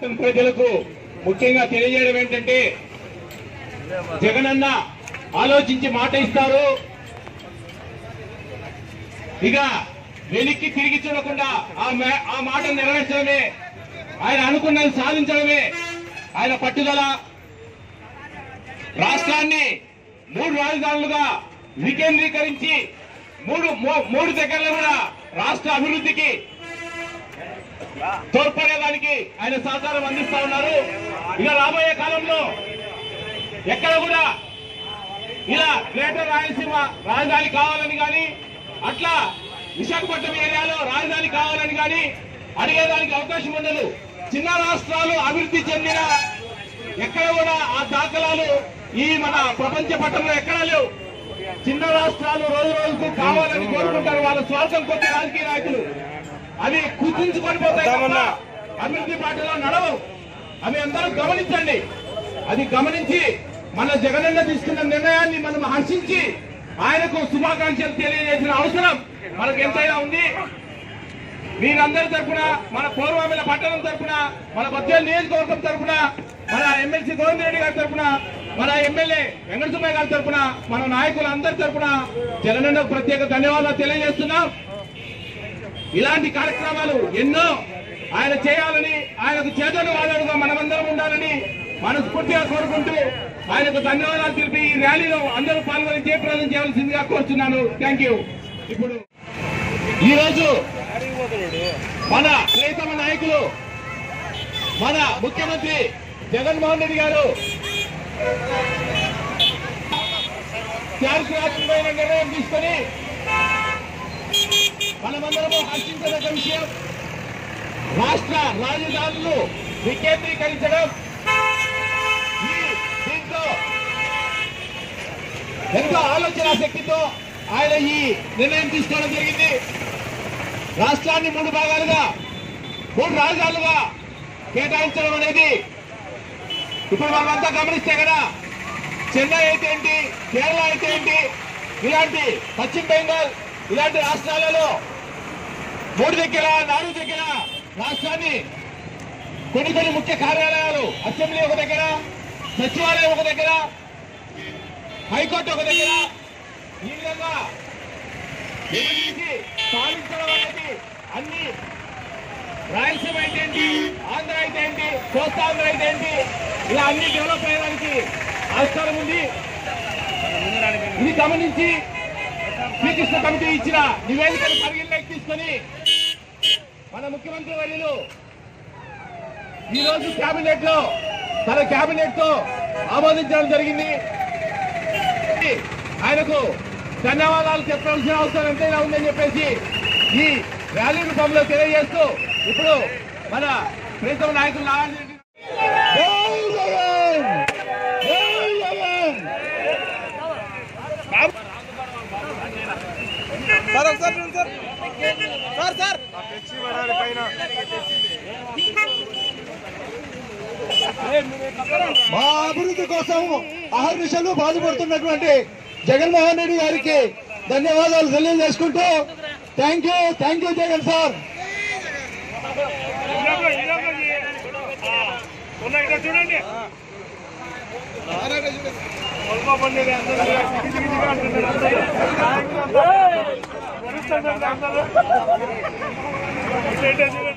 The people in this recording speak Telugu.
పట్టణ ప్రజలకు ముఖ్యంగా తెలియజేయడం ఏంటంటే జగనన్న ఆలోచించి మాట ఇస్తారు ఇక వెనక్కి తిరిగి చూడకుండా ఆ మా- ఆ మాట నెరవేర్చడమే ఆయన అనుకున్నది సాధించడమే ఆయన పట్టుదల రాష్ట్రాన్ని మూడు రాజధానులుగా వికేంద్రీకరించి మూడు మూ- మూడు దగ్గరలో కూడా రాష్ట్ర అభివృద్ధికి తోడ్పడేదానికి ఆయన సహకారం అందిస్తా ఉన్నారు ఇక రాబోయే కాలంలో ఎక్కడ కూడా ఇలా గ్రేటర్ రాయలసీమ రాజధాని కావాలని కానీ అట్లా విశాఖపట్నం ఏరియాలో రాజధాని కావాలని కానీ అడిగేదానికి అవకాశం ఉండదు చిన్న రాష్ట్రాలు అభివృద్ధి చెందిన ఎక్కడ కూడా ఆ దాఖలాలు ఈ మన ప్రపంచ పట్టణంలో ఎక్కడా లేవు చిన్న రాష్ట్రాలు రోజు రోజుకు కావాలని కోరుకుంటారు వాళ్ళ స్వార్థం కొద్ది రాజకీయ నాయకులు అవి కుదించుకొని పోతాయి తప్ప అభివృద్ధి బాటలో నడవవు అవి అందరూ గమనించండి అది గమనించి మన జగనన్న తీసుకున్న నిర్ణయాన్ని మనం హర్షించి ఆయనకు శుభాకాంక్షలు తెలియజేసిన అవసరం మనకు ఎంతైనా ఉంది మీరందరి తరపున మన పూర్వమిల పట్టణం తరపున మన బద్వేలు నియోజకవర్గం తరపున మన ఎమ్మెల్సీ గోవింద్ రెడ్డి గారి తరపున మన ఎమ్మెల్యే వెంకటసుబ్బయ్య గారి తరపున మన నాయకులందరి తరపున జగనన్నకు ప్రత్యేక ధన్యవాదాలు తెలియజేస్తున్నాం ఇలాంటి కార్యక్రమాలు ఎన్నో ఆయన చేయాలని ఆయనకు చేదోడు వాదోడుగా మనమందరం ఉండాలని మనస్ఫూర్తిగా కోరుకుంటూ ఆయనకు ధన్యవాదాలు తెలిపి ఈ ర్యాలీలో అందరూ పాల్గొని జయప్రదం చేయవలసిందిగా కోరుతున్నాను థ్యాంక్ యూ ఇప్పుడు ఈ రోజు మన ప్రియతమ నాయకులు మన ముఖ్యమంత్రి జగన్మోహన్ రెడ్డి గారు చారిత్రాత్మకమైన నిర్ణయం తీసుకొని మనమందరము హర్షించదగ్గ విషయం రాష్ట్ర రాజధానులు వికేంద్రీకరించడం ఈ దీంతో ఎంతో ఆలోచన శక్తితో ఆయన ఈ నిర్ణయం తీసుకోవడం జరిగింది రాష్ట్రాన్ని మూడు భాగాలుగా మూడు రాజధానులుగా కేటాయించడం అనేది ఇప్పుడు మనమంతా గమనిస్తే కదా చెన్నై అయితే ఏంటి కేరళ అయితే ఏంటి ఇలాంటి పశ్చిమ బెంగాల్ ఇలాంటి రాష్ట్రాలలో మూడు దగ్గర నాలుగు దగ్గర రాష్ట్రాన్ని కొన్ని కొన్ని ముఖ్య కార్యాలయాలు అసెంబ్లీ ఒక దగ్గర సచివాలయం ఒక దగ్గర హైకోర్టు ఒక దగ్గర ఈ విధంగా విభజించి పాలించడం అనేది అన్ని రాయలసీమ అయితే ఏంటి ఆంధ్ర అయితే ఏంటి కోస్తాంధ్ర అయితే ఏంటి ఇలా అన్ని డెవలప్ అయ్యడానికి ఆస్కారం ఉంది ఇది గమనించి శ్రీకృష్ణ కమిటీ ఇచ్చిన నివేదికను పరిగణలోకి తీసుకొని మన ముఖ్యమంత్రి వర్యులు ఈ రోజు కేబినెట్ లో తన కేబినెట్ తో ఆమోదించడం జరిగింది ఆయనకు ధన్యవాదాలు చెప్పాల్సిన అవసరం ఎంతైనా ఉందని చెప్పేసి ఈ ర్యాలీ రూపంలో తెలియజేస్తూ ఇప్పుడు మన ప్రీతమ నాయకులు నారాయణ రెడ్డి సార్ ఒకసారి చూడండి సార్ సార్ సార్ మా అభివృద్ధి కోసం అహర్నిశలు బాధపడుతున్నటువంటి జగన్మోహన్ రెడ్డి గారికి ధన్యవాదాలు తెలియజేసుకుంటూ thank you thank you Jagan sir చూడండి అందరూ